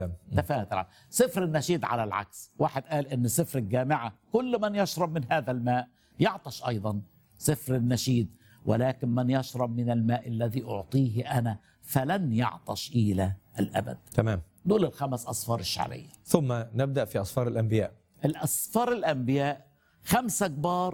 تفاهة العالم سفر النشيد على العكس واحد قال ان سفر الجامعة كل من يشرب من هذا الماء يعطش ايضا سفر النشيد ولكن من يشرب من الماء الذي اعطيه انا فلن يعطش الى الابد تمام دول الخمس اصفار الشعريه ثم نبدا في اصفار الانبياء الأصفار الأنبياء خمسة كبار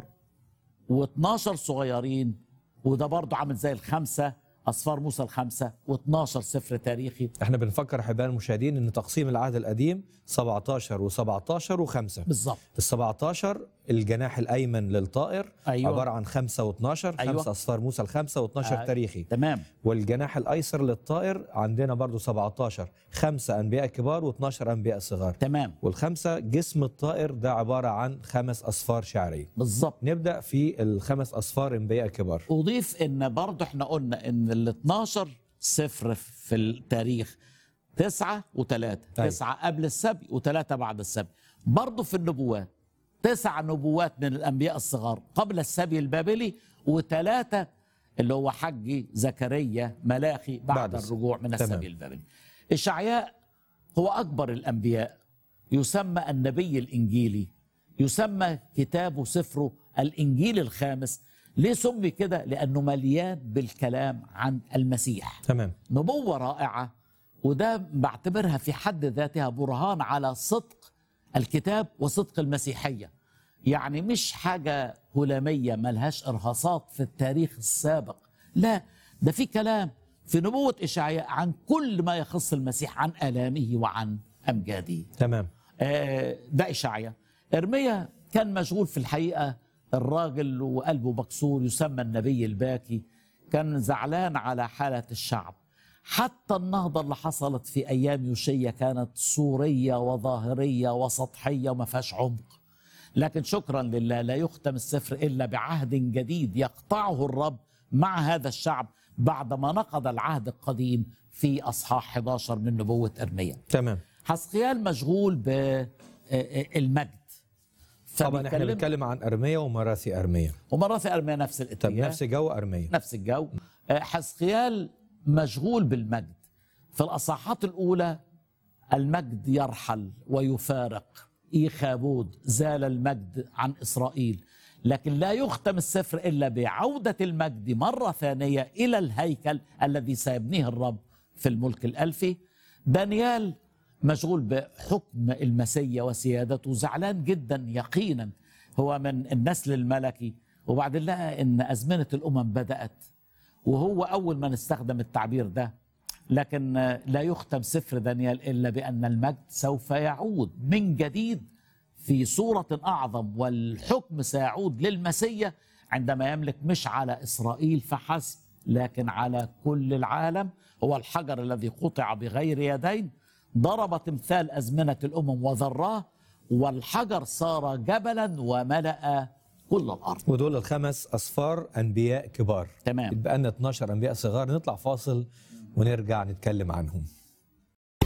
و12 صغيرين وده برضه عامل زي الخمسة أصفار موسى الخمسة و12 سفر تاريخي احنا بنفكر احبائي المشاهدين ان تقسيم العهد القديم 17 و17 و5 بالظبط ال 17 الجناح الايمن للطائر أيوة. عباره عن 5 و12 أيوة. خمسة اصفار موسى الخمسه و12 آه. تاريخي تمام والجناح الايسر للطائر عندنا برضو 17 خمسة انبياء كبار و12 انبياء صغار تمام والخمسه جسم الطائر ده عباره عن خمس اصفار شعريه بالظبط نبدا في الخمس اصفار انبياء كبار أضيف إن برضه إحنا قلنا إن ال 12 سفر في التاريخ تسعة وثلاثة أيوة. تسعة قبل السبي وثلاثة بعد السبي برضه في النبوات تسع نبوات من الأنبياء الصغار قبل السبي البابلي وثلاثة اللي هو حجي زكريا ملاخي بعد, بعد بعد السبي. الرجوع من تمام. السبي البابلي إشعياء هو أكبر الأنبياء يسمى النبي الإنجيلي يسمى كتابه سفره الإنجيل الخامس ليه سمي كده لأنه مليان بالكلام عن المسيح تمام نبوة رائعة وده بعتبرها في حد ذاتها برهان على صدق الكتاب وصدق المسيحية يعني مش حاجة هلامية ملهاش إرهاصات في التاريخ السابق لا ده في كلام في نبوة إشعياء عن كل ما يخص المسيح عن آلامه وعن أمجاده تمام آه، ده إشعيا إرميا كان مشغول في الحقيقة الراجل وقلبه مكسور يسمى النبي الباكي كان زعلان على حالة الشعب حتى النهضة اللي حصلت في أيام يوشية كانت صورية وظاهرية وسطحية وما فيهاش عمق لكن شكرا لله لا يختم السفر إلا بعهد جديد يقطعه الرب مع هذا الشعب بعدما نقض العهد القديم في أصحاح 11 من نبوة إرميا تمام حسقيال مشغول بالمجد طبعا احنا بنتكلم عن ارميا ومراثي ارميا ومرات ارميا نفس طب الاتجاه نفس جو ارميا نفس الجو آه، حسقيال مشغول بالمجد في الاصحاحات الاولى المجد يرحل ويفارق ايخابود زال المجد عن اسرائيل لكن لا يختم السفر الا بعوده المجد مره ثانيه الى الهيكل الذي سيبنيه الرب في الملك الالفي دانيال مشغول بحكم المسيا وسيادته زعلان جدا يقينا هو من النسل الملكي وبعدين لقى ان ازمنه الامم بدات وهو اول من استخدم التعبير ده لكن آه، لا يختم سفر دانيال الا بان المجد سوف يعود من جديد في صوره اعظم والحكم سيعود للمسيا عندما يملك مش على اسرائيل فحسب لكن على كل العالم هو الحجر الذي قطع بغير يدين ضرب تمثال ازمنه الامم وذراه والحجر صار جبلا وملا كل الارض ودول الخمس اصفار انبياء كبار تمام يبقى لنا 12 انبياء صغار نطلع فاصل ونرجع نتكلم عنهم